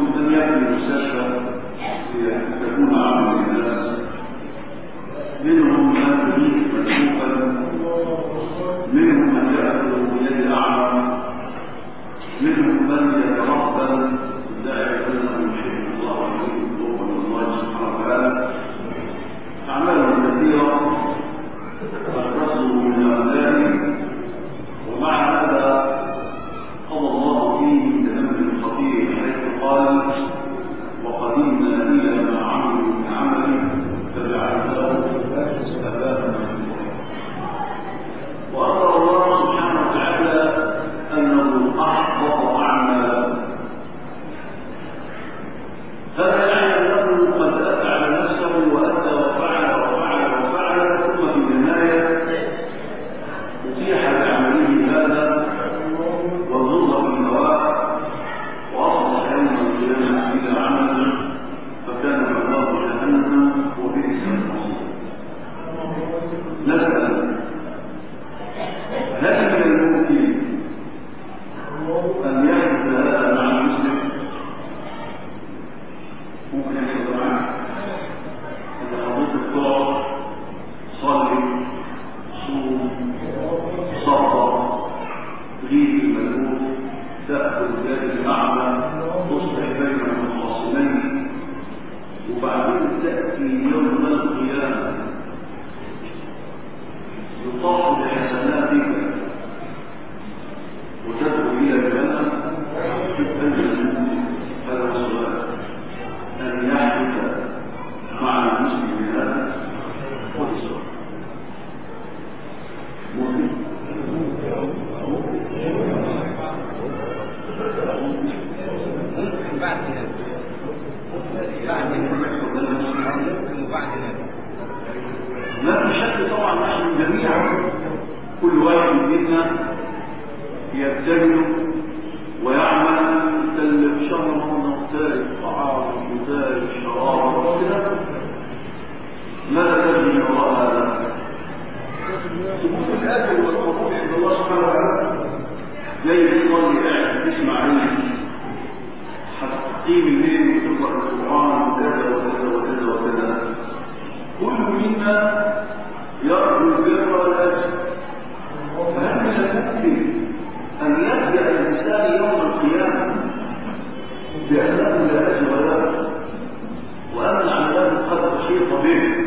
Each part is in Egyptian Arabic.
منهم من يبني مستشفى تكون عامة للناس منهم من يريد مكتوبا منهم من يأكل بيد أعمى منهم من يتربى لا يعلم شيء الله عليه من الله سبحانه وتعالى أعمال كثيرة الرسل من ذلك ومع هذا قضى الله فيه بأمر خطير حيث قال وقدمنا إلى ما عملوا من عمل فجعلناه أباء وأمر الله سبحانه وتعالى أنه أحبط أعماله هذا يعني أنه قد أتعب نفسه وأتى وفعل وفعل وفعل ثم في النهاية أتيح بعمله هذا وظل في الهواء وأصبح يوم القيامة إلى عمل فكان مأواه جهنم وبئس المصير نسأل هل من الممكن أن يحدث هذا مع المسلم؟ ممكن يحصل معه إذا حضرتك تقعد صلي صوم صبر تغيب الملوك تأخذ ذات الأعمى تصلح بين المخاصمين وبعدين تأتي يوم القيامة يطاف بحسناتك وتدعو إلى الجنة أجل هذا هو السؤال أن يحدث مع المسلم هذا هو السؤال ممكن بعد هذا بعد هذا وبعد هذا لا في شك طبعا نحن جميعا كل واحد منا يبتهل ويعمل يتلف شهر ويختار طعام ويختار شراب وكذا ماذا تجري وراء هذا؟ سقوط الاجل والقبول عند الله سبحانه وتعالى ليل يصلي قاعد تسمع علم هتقيم الليل وتقرا القران وكذا وكذا وكذا وكذا كل منا يرجو البر والاجر فهل من الممكن ان يبدا الانسان يوم القيامه بانه لا اجر له وان اعماله قد احيط به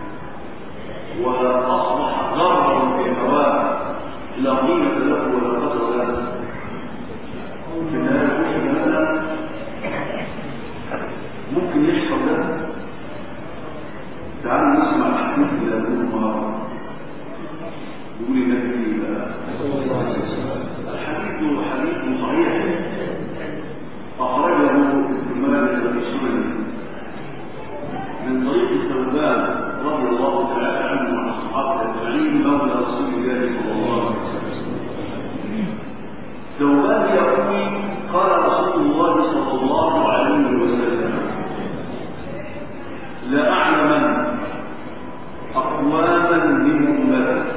واصبح غرا في هواه لا قيمه له ولا قدر له في النهايه هذا ممكن يحصل له تعالوا نسمع حديث إلى أبو النهار يقول النبي الحديث حديث صحيح أخرجه ابن مالك في السنن من طريق الثوبان رضي الله تعالى عنه وعن الصحابة أجمعين مولى رسول الله صلى الله عليه وسلم ثوبان يقول قال رسول الله صلى الله عليه وسلم لا أعلمن أقواما من أمتي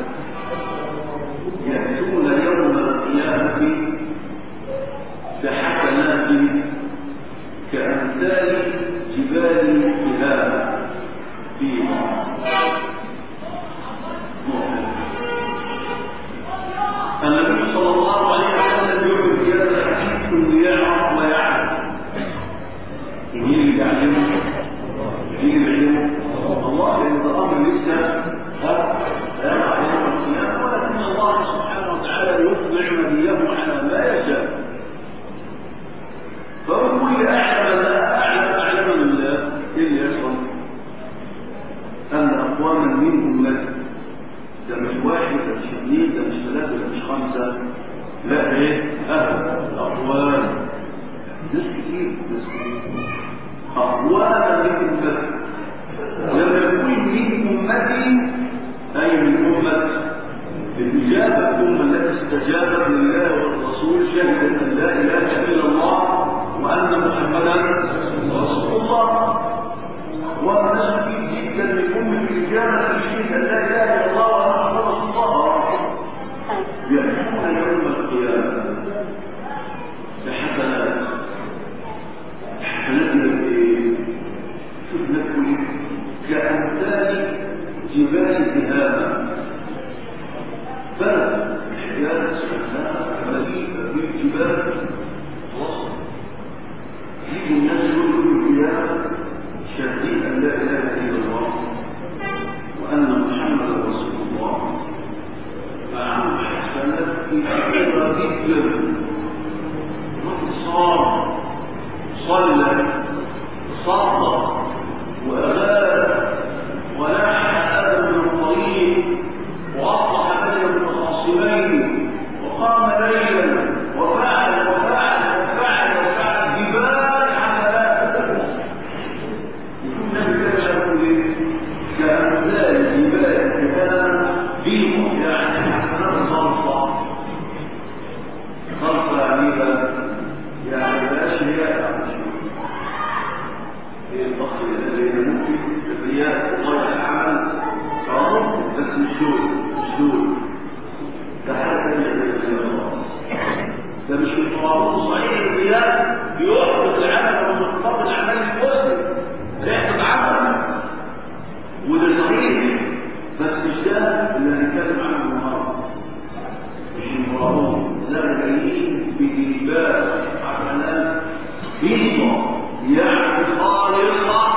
يأتون يوم القيامة بحسنات كأمثال جبال كهاب فيها النبي صلى الله عليه وسلم يقول في هذا الحديث انه يعرف ويعلم مين اللي يعلمه؟ مين اللي يعلمه؟ الله لان ده امر لسه ها لا يعلم القيامه ولكن الله سبحانه وتعالى يطلع نبيه على ما يشاء فهو كل اعلم لا اعلم اعلم من الله ايه اللي يحصل؟ ان اقواما من امتي ده مش واحد ده مش اثنين ده مش ثلاثه ده مش خمسه لا ايه؟ اهل اقوام ناس كتير ناس كتير اقواما من امتي لما يقول من أمتي أي من أمة الإجابة الأمة التي استجابت لله والرسول شهدت أن لا إله إلا الله وأن محمدا رسول الله والناس كتير جدا من أمة الإجابة تشهد أن لا إله إلا الله وأن محمدا رسول الله يأتون يوم القيامة بحسنات هنبدأ بإيه؟ شوف نقول كأمثال جبال تهامة بلد حياة سبحانها مليئة بالجبال وسط يجي الناس يقولوا فيها شهدين أن لا إله إلا الله وأن محمدا رسول الله فعمل حسنات كثيرة جدا صام صلى صلى وأباد ونحى أبدا من الطريق وأصلح بين المتخاصمين وقام ليلا وفعل وفعل وفعل وفعل جبال حسنات يكون النبي كده يقول ايه كأمثال جبال كتاب بيض يعني حسنات صلصة صلصة يعني بقى يعني بلاش هي هي الضغط اللي ممكن الرياء وطلع العمل صار بس مش دول مش دول ده حاجة ده مش الطوارئ صحيح الرياء بيحبط العمل ومقتضى الأعمال المسلم بيحبط عمل وده صحيح بس مش ده اللي هنتكلم عنه النهارده مش المراهون لا جايين بجلباب حسنات بيضة يعني خالصة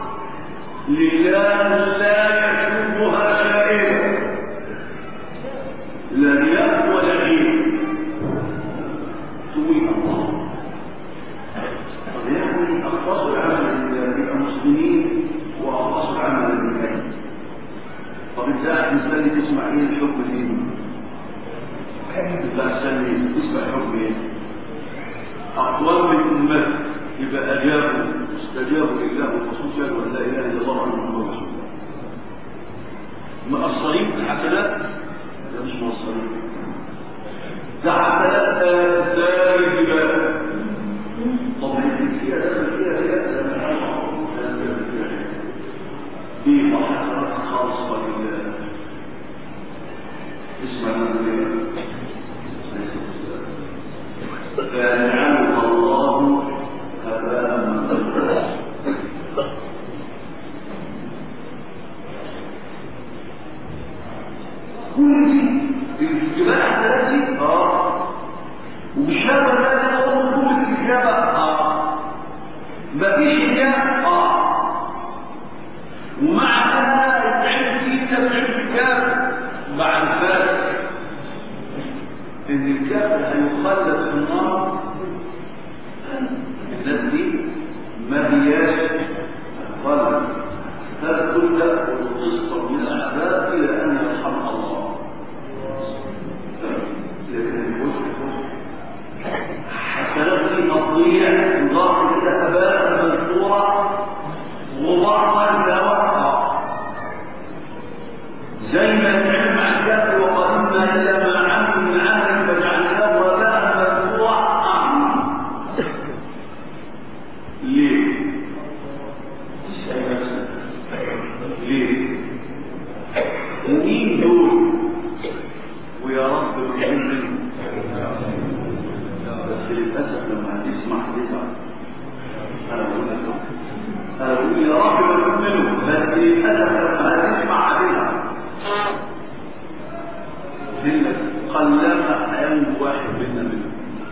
لله لا يشوفها شائبة لا رياء ولا عين سوي الله طب يعني أخلصوا العمل لله مسلمين وأخلصوا العمل لله طب انت قاعد مستني تسمع ايه الحكم فين؟ لا استني تسمع حكم ايه؟ اقوام من امتي يبقى اجابوا استجابوا لله والرسول شهدوا ان لا اله الا الله وان محمد رسول الله مقصرين في الحسنات ده مش مقصرين ده حسنات زي الجبال طب فيها فيها فيها دي حسنات خاصة لله اسمع من فيجعلها الله هباء منثورا كل دي الجبال حسنات دي اه وبشهاده لا اله الا الله الكتابه اه مفيش كتاب اه ومع هذا العلم فيه تبعين الكافر مع الفاسق ان الكافر هيخلد في النار الناس دي ما هياش خلد هذا كله وتصفر من الاعداء الى ان يرحمها الله لكن الوجه حسنات تضيع تضاف الى هباء منثورا وبعضا الهواء زي ما العلم عن الكافر وقدمنا الى ما عملوا من عمل فجعلناه هباء منثورا ليه؟ تسأل نفسك ليه؟ ومين دول؟ ويا رب من بس للأسف لما هتسمع تزعل أنا بقول لك أنا بقول يا رب ما تؤمنوا بس للأسف لما هتسمع عليها لك قلما هينجو واحد منا منهم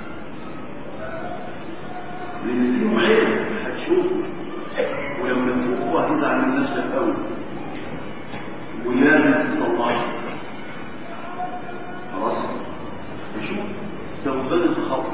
لأن فيهم عيب هتشوف ولما تشوفه هتزعل من نفسك قوي ولازم تصلحه خلاص نشوف توبة خط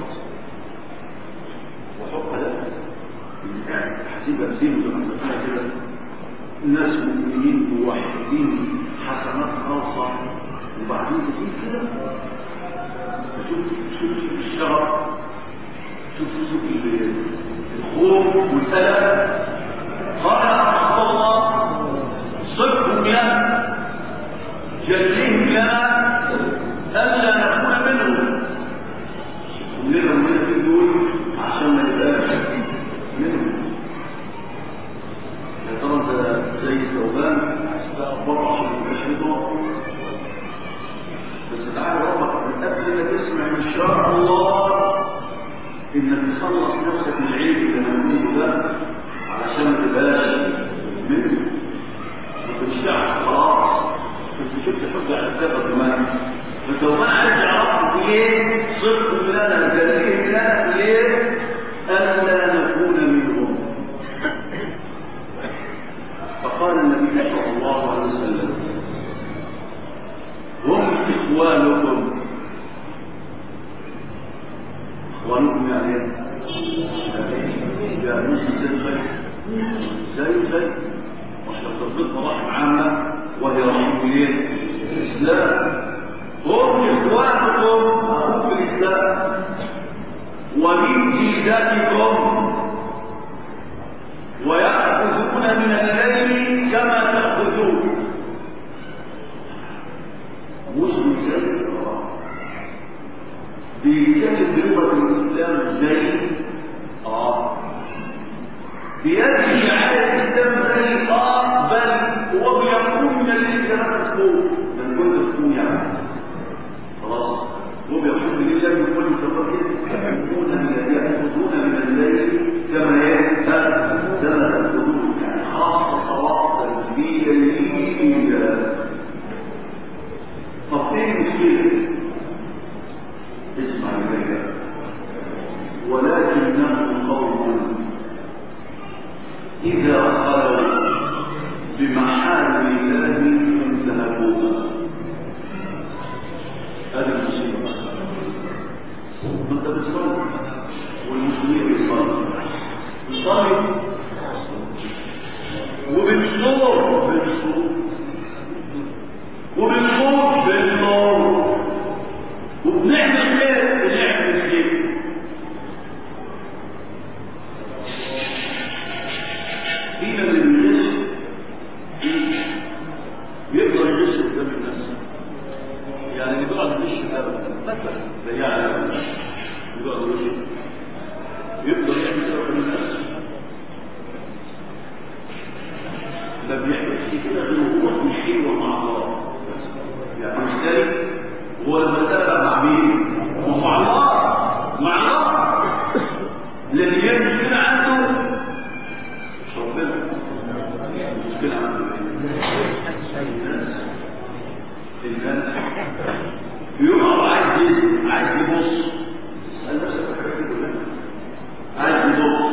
وحق لك حسيب أبزين زي ما انت كده ناس مؤمنين موحدين حسنات خاصة وبعدين تجيب كده تشوف شوف شوف الشغف شوف شوف الخوف والألم قال رسول الله صدق يا جزيهم لنا ألا نكون منهم ولنا من في دول عشان ما نبقاش منهم يا ترى انت زي الثوبان بره عشان ما تبقاش منهم بس تعالى ربك من قبل ما تسمع ان شاء الله انك تخلص نفسك من العيب اللي موجود ده يعني مسلم زي زي زي زي مش تطبيق مراحل عامة وهي رحمة ايه؟ الإسلام هم إخوانكم هم في الإسلام ومن جيداتكم ويأخذون من الليل كما تأخذون مسلم زي بيتكلم بلغة الإسلام زي آه بيدعي على الإسلام زي آه بل هو بيقول من الليل كما تأخذون من كنت تكون يعني خلاص هو بيقول من الليل من كل يأخذون يأخذون من الليل كما يأخذون كما تأخذون يعني خاصة صلاة بالليل طب ايه المشكلة؟ اسمع الرجال ولكنهم قوم إذا خلوا بمحارم الله انتهكوها هذه المصيبة انت بتصلي والمسلمين بيصلوا بتصلي وبتصور بتصور وبنصوم بالنور وبنعمل خير بنعمل خير فينا من الغش يقدر يغش قدام الناس يعني اللي بيقعد يغش ابدا مثلا زي يعني يقعد يغش يقدر يعمل كده قدام الناس ما بيعملش كده غير هو في الحلوه مع الله يعني مشتري هو لما تابع مع مين مع الله مع الله الذي هي المشكلة عنده مش ربنا المشكلة عنده الناس الناس يقع عايز يزن عايز يبص اسأل نفسك الحاجات دي كلها عايز يبص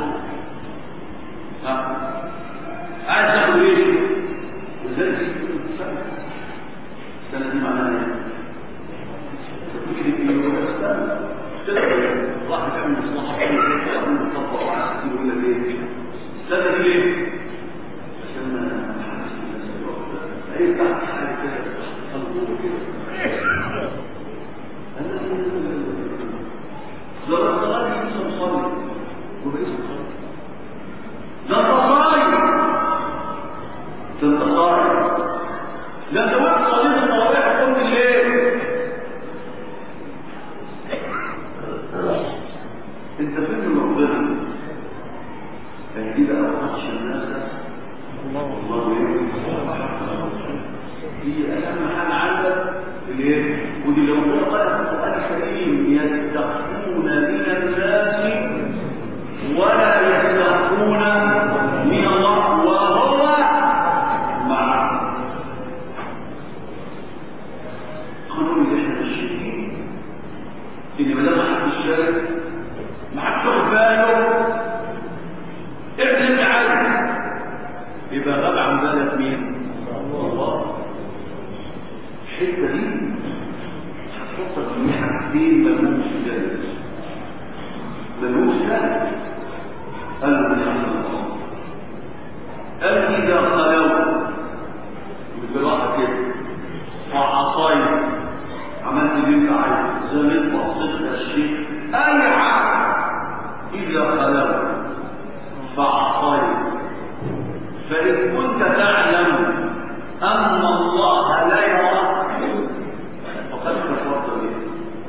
ها عايز ياخد ايه وزي السنة السنة دي معناها ايه؟ تفكير في يوم السنة واحد يعمل مصلحة يعمل مطبق واحد يقول لك ايه؟ السنة دي ليه؟ عشان ما حدش ايه تحت حاجة كده خلقوه كده لما الصلاة دي لسه مصلي وبقيت مصلي ده انت صايم ده انت صايم لا انت وقت صليت التراويح كل الليل انت فين من ربنا كان دي بقى وحش الناس الله دي اهم حاجه عندك الايه ودي لو هو قال في القران الكريم يستخفون من الناس ولا يستخفون من الله وهو معهم قانون احنا الشديد ان ما دام حد الشارع ما حدش واخد باله اعلن عنه يبقى غاب عن بالك مين؟ الله الحته دي هتحطك في حاجتين ملهمش ذلك ملهوش ذلك قالوا من الله قال اذا خلوا بالراحه كده فعصيت عملت اللي انت عايزه زميت بصيت الشيء اي حاجه اذا خلوا فعصيت فان كنت تعلم ان الله لا يراك فقد كفرت به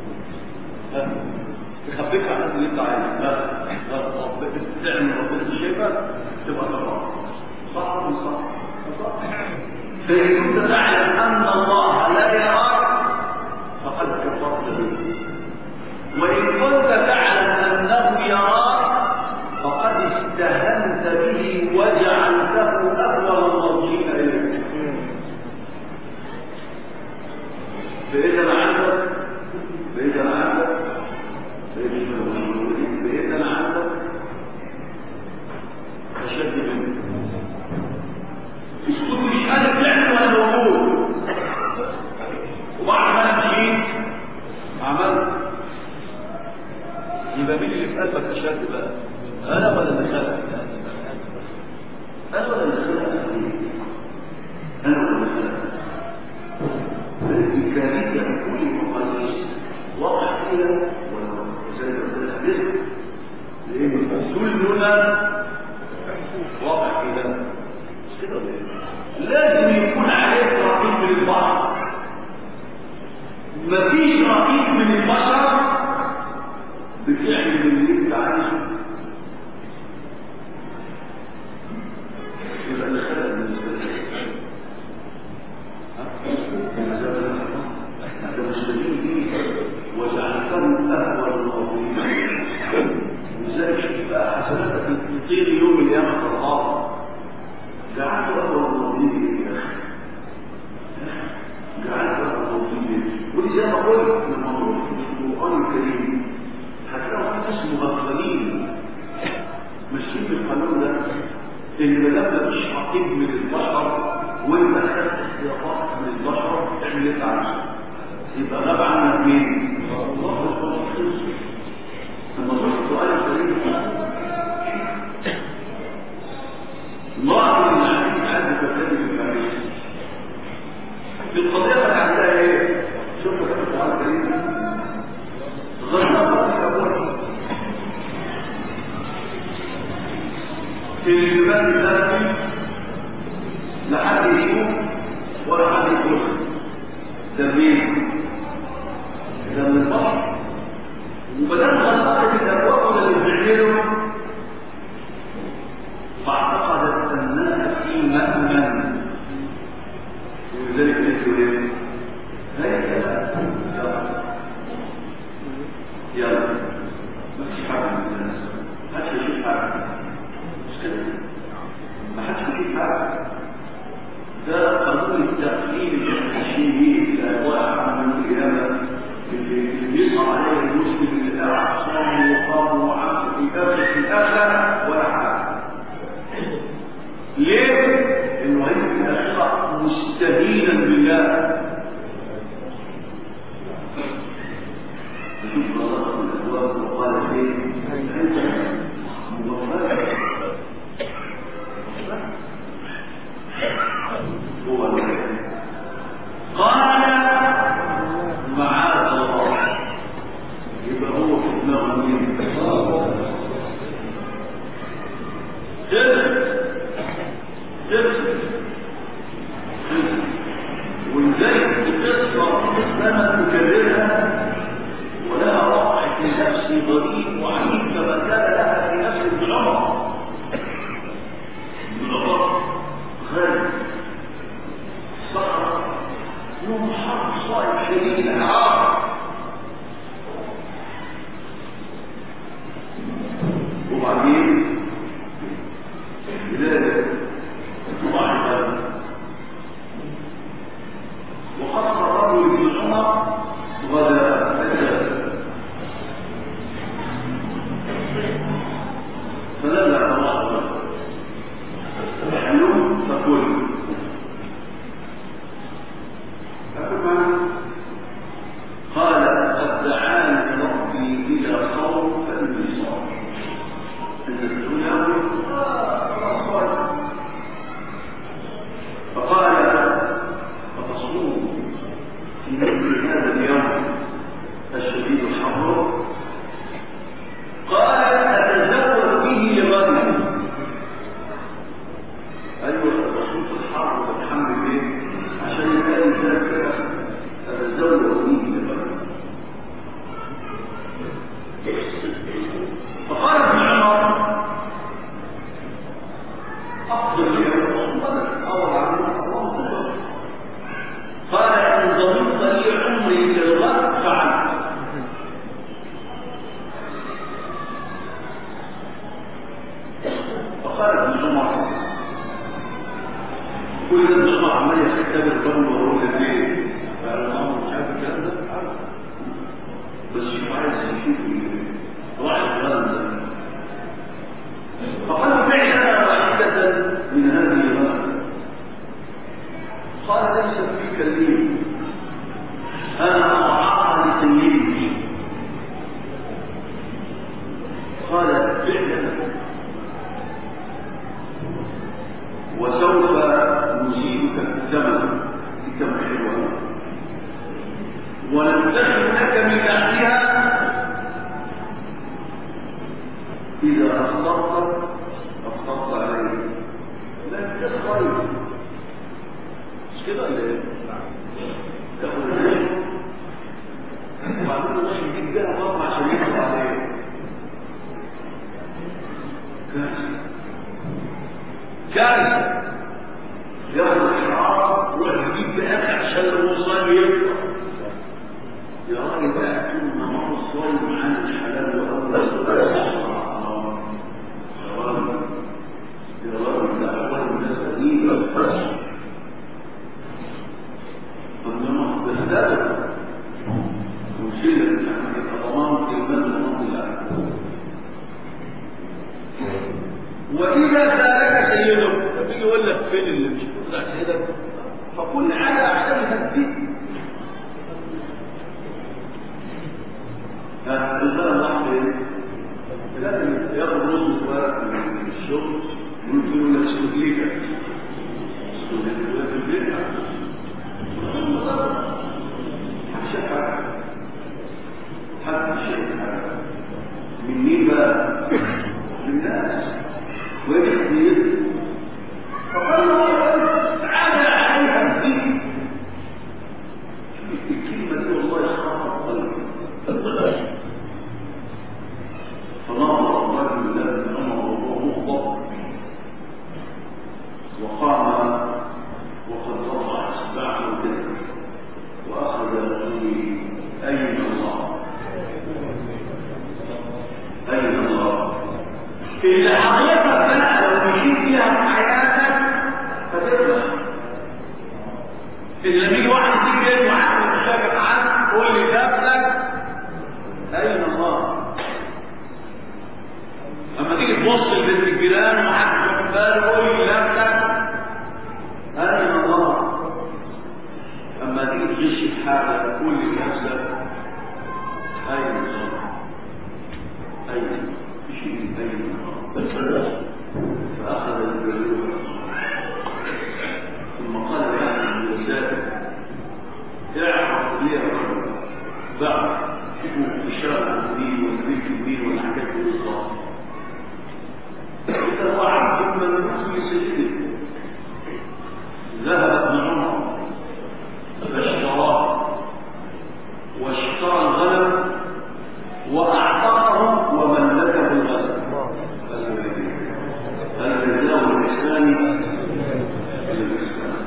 تخبيك عن اللي انت عايزه لا لا ربنا تعمل ربنا شايفك تبقى كفرت صح ولا صح؟ صح فإن كنت تعلم أن الله لا يراك فقد كفرت به وإن كنت تعلم أنه يراك فقد استهنت به وجعلته أكبر المرجين إليك فإذا ما عندك فإذا ما عندك فإذا ما عندك أشد منك السوق مش قادر تعمل ولا موجود وبعد ما انا مشيت عملت يبقى مين اللي في قلبك اشد بقى انا ولا اللي خلق نعمة الله جعلت أول موجودين يا أخي جعلت أول موجودين ودي زي ما قلت لما نروح في القرآن الكريم هتلاقوا في ناس مغفلين ماشيين بالقانون ده ان ما دام مفيش عقيد من البشر وانت خدت احتياطات من البشر اعمل اللي انت عايزه يبقى غاب عنك مين؟ الله سبحانه وتعالى لما نروح في القرآن الكريم الله من العالمين عز وجل في الفارس في القضية بتاعتها ايه؟ شوف في القرآن الكريم غرناطة في الأول في الجبال الثاني لا حد يشوف ولا حد يخش ده مين؟ ده من البحر وبدل غرناطة الأبواب ولا اللي بيعملوا فاعتقدت أنها في مأمن ولذلك قلت له هيا يلا يلا ما فيش حاجة من الناس ما حدش يشوف حاجة مش كده ما حدش يشوف حاجة ده قانون التقليد اللي احنا عايشين بيه في الأجواء عن يوم القيامة اللي اللي بيصعب عليه المسلم اللي قاعد صام وقام وعمل في آخر في الآخرة ولا حاجة ليه؟ انه هيجي في الاخره مستهينا بالله شوف الله من الابواب وقال ايه؟ انت مغفر هو الملك. قال معاذ الله يبقى هو في دماغه مين؟ ترسل ولذلك القصة لما تكررها ولها وقع في نفسي غريب وعجيب كما كان لها في نفس ابن عمر ابن عمر غالب صخرة يوم حرب صائب شديد الحرارة وبعدين لذلك ضعف وخص الرجل بن عمر غدا فنزل الله حلوم فكل قال قد دعاني ربي الى صوم فاني صائم ان الدنيا فقال فتصوم في مثل هذا اليوم الشديد الحر قال اتزود به لغد ايوه الرسول في الحر وتحمل به عشان يبقى ذاك اتزود به لغد فقال ابن عمر أفضل يا رسول الله أول عنه الله قال إن ضمنت لي عمري للغد فعلت فقال ابن عمر كل ده ابن عمر عمال يختبر الرجل وهو في البيت قال الأمر مش عارف الكلام ده بس شوف عايز يشوف راح الغلم ده فقال فعلا واحدة من هذه الغلم قال ليس في كلمة أنا أضعها لسيدي قال فعلا وسوف نزيدك الثمن الثمن حلوة ونفتح لك من تحتها إذا أخطأت أخطأت عليه لا تخير مش كده ولا ايه؟ تاخد الرجل وبعدين الرجل يجيب بيها طبعا عشان يطلع عليه كارثة كارثة ياخد الحرارة ويروح يجيب بيها عشان الوصال يطلع يا راجل بقى طول النهار الصايم عن الحلال وأول بس انما بهدله وشيل يبقى ضمان كلمات ضمان الله واذا سالك سيدك فبيجي يقول لك فين اللي مش بتطلع سيدك فقل على احسن تدبير الإنسان واحد لازم ياخد نص ورق من الشغل ويقول له لك سلوكيك سلوكيك عشان حاجة حتى شيء من مين بقى؟ من الناس وين كتير فقال له تعالى عليها الدين الكلمة دي والله يخاف قلبي فنظر الرجل الذي امره وهو مغضب وقام وقد رفع اصبعه كده واخذ يقول اين الله اين الله اللي حضرتك بقى لو مشيت فيها في حياتك هتفلح اللي لما يجي واحد يجي جاي معاك ويشاكك عنك قول لي نفسك اين الله اما تيجي تبص لبنت الجيران ومحدش واخد باله قول لي نفسك اين الله اما تيجي تغش في حاجه قول لي نفسك اين الله اين شيء اين الله فاخذ الجلوس ثم قال يا الرسالة اعرف لي رجل بعد شوفوا الشرع الدين والبيت الدين والحاجات دي بالظبط إذا هو عبد من المسلم سيده ذهب ابن عمر فاشتراه واشترى الغنم وأعتقه وملكه الغنم الجزاء الإسلامي الإسلام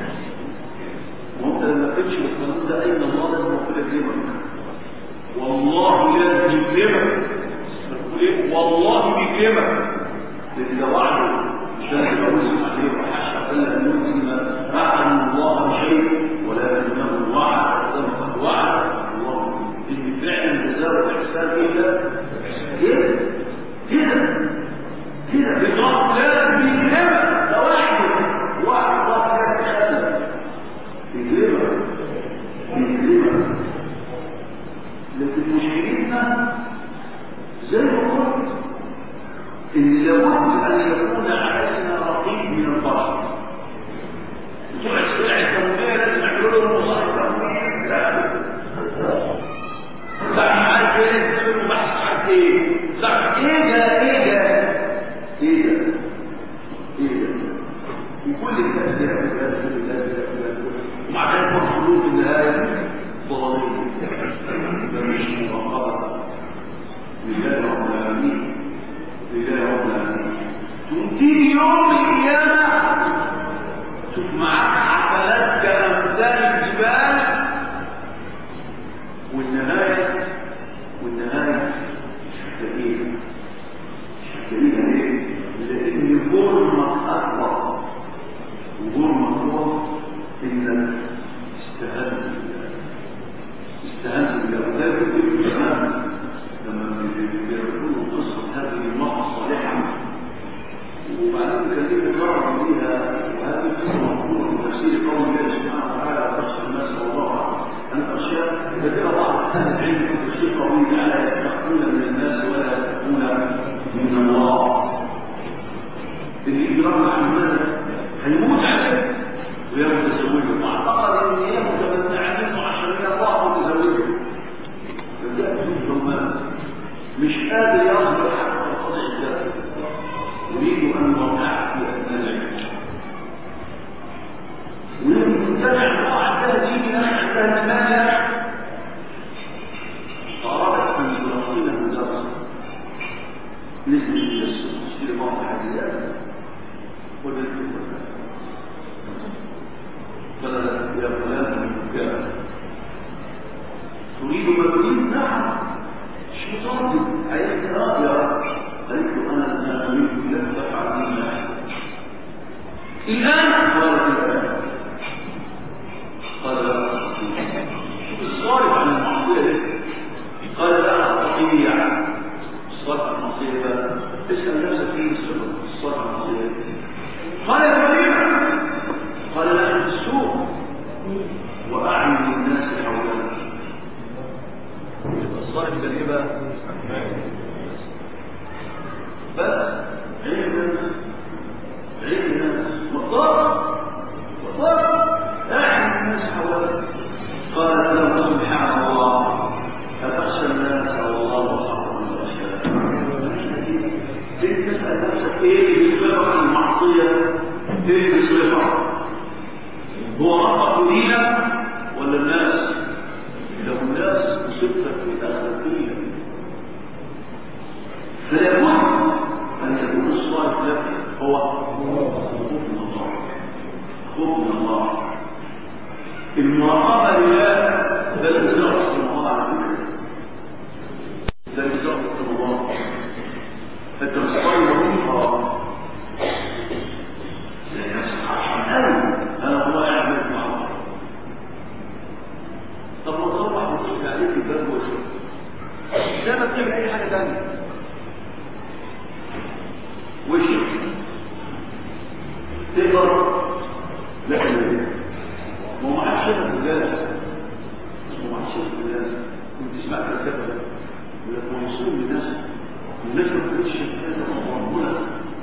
وانت لما تمشي بالقانون ده أين الله لازم يقول لك لمك والله لازم يكرمك تقول ايه والله بيكرمك لأن ده وعده مش لازم أوزن عليه وحاشا ألا أن يلزم أحد الله شيء ولكنه وعد وصدق وعد الله إن فعلا جزاء الإحسان إلا كده كده كده بالضبط لازم يكرمك ده واحد واحد الله كده يكرمك يكرمك لكن مشكلتنا زي ما قلت ان لابد ان يكون علينا رقيب من البشر بتوع السلع التموينيه لازم يعملوا لهم مصالح تموينيه لا لا عارف ايه تعملوا بحث عن ايه لا ايه ده ايه ده ايه ده ايه ده وكل الناس دي ومع ذلك مرحلون في النهايه ضلالين ده مش مراقبه رجال رب العالمين رجال رب العالمين تنتهي يوم القيامه شوف معاك حفلات كامثال الجبال والنهايه والنهايه شكليه شكليه ليه؟ لان جرمك اكبر وجرمك هو انك استهنت بالله استهنت بالله وذلك في الاسلام لما بيقولوا قصه هذه المراه الصالحه وبعدين كان ليه مجرد فيها وهذه القصه مذكوره في تفسير قول الله سبحانه وتعالى تخشى الناس والله ان اشياء كثيره بعض اهل العلم في تفسير قوله تعالى يتقون من الناس ولا يتقون من الله اللي يجرم عن ماذا هيموت عليه ويوم تزوجه واعتقد ان هي متمتعه منه عشان هي الله متزوجه فجاء ثم مش قادر يصبر حتى قطع الذات اريد ان اوقعك في اثناء ويوم تتبع الله عندها تيجي ناس عندها المانع فارادت ان تلقنه درسا نزل الى السوق تشتري بعض الحديثات وبنت قال يا فلان يا تريد ما تريد نعم شو تريد عايز راي يا رب قلت له انا انا اريد لك تفعل لي الان معصية تلبس ويقع هو ربك دينك ولا الناس لو الناس مصيبتك في اخرتيه فلا بد ان يكون الصالح لك هو خوف من الله خوف من الله المراقبه لله ده الانسان اصلا الله على فكره ده الانسان اصلا الله فانت تصلي وظيفه لان عشان انا الله يعمل مع الله طب ما تروح وتشوف عليك الباب وشوف زي ما بتعمل اي حاجه ثانيه وشوف تقدر لكن ما هو معكش شغل في الجهاز ما معكش شغل في الجهاز كنت تسمع فلسفه ده يقول لك موصول للناس والناس ما بتقولش هذا مضمونه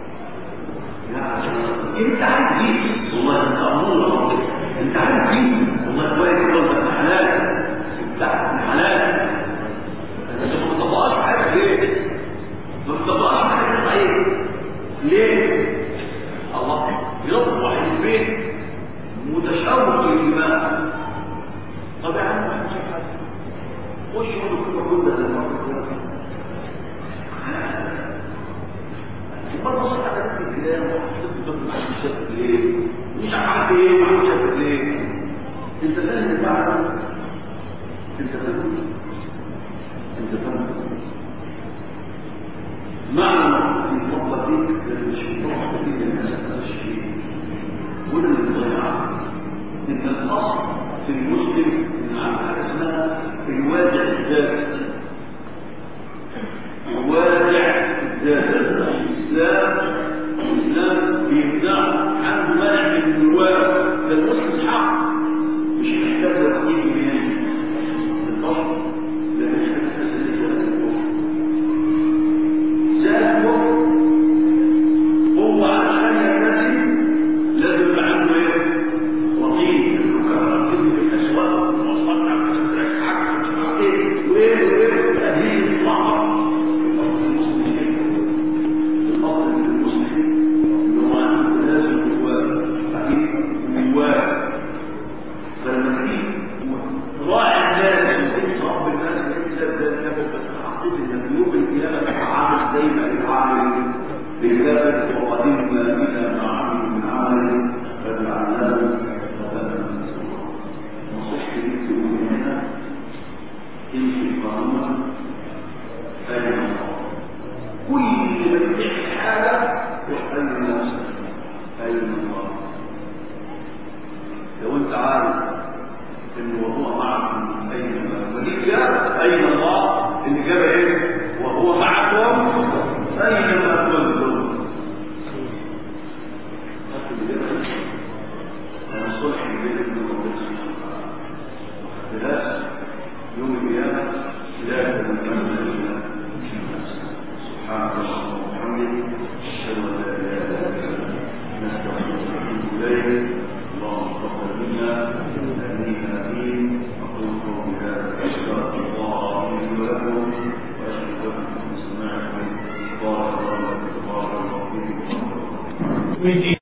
انت عارف دي والله انت امور انت عارف دي والله كويس والله حلال لا حلال انت ما بتطبقش حاجه ليه ما بتطبقش حاجه صحيح ليه الله يربط واحد في البيت متشوق للدماء طب يا عم ما تشوف حاجه خش يقول كل كل ده زي ما مرة صحت على نفس الكلام وحسيت بضغط محدش شافك ليه مش عارف ايه ومحدش شافك ليه انت فاهم المعنى انت فاهم انت فاهم معنى المطلق دي مش مطلق دي الناس مش فيه وده اللي بيضيعها ان الاصل في المسلم ان عنده حاجه اسمها الوازع الذاتي الوازع الذاتي الاسلام الاسلام بيمنع عنده منع من الواجب ده المسلم حق مش محتاج لتقييم بنهايه البشر ده مش محتاج لتقييم سأل هو عشان يكتسب لازم يبقى عنده ايه؟ رقيب الكاميرا تبني في الاسواق والمواصلات على الاسواق حاجه مش عارف ايه وايه وايه تأديب الطاقه الفضل المسلم الفضل المسلم اللي هو عنده لازم جواه بعدين جواه فلما تيجي راعي الناس وانت رب الناس انت ذات بس حطيت انك يوم القيامه تبقى عامل زي ما بتعامل بكتابه وقدمنا الى ما عملوا من عمل فجعلناه هباء منثورا نصيحتي ليك تقول هنا امشي قانونا اين الله كل ما تعمل حاجه اسال نفسك اين الله لو انت عارف ان وهو معكم اينما وديك يا اين الله الاجابه ايه وهو معكم اينما كنتم انا صلح بين ابن ربنا بلاس يوم القيامه لا تتمنى الا سبحانك اللهم وبحمدك اشهد ان لا اله الا انت نستغفرك ونتوب اليك اللهم تقبل منا امين امين اقول قولي هذا استغفر الله لي ولكم واشهد لكم سماعكم بارك الله لكم بارك الله فيكم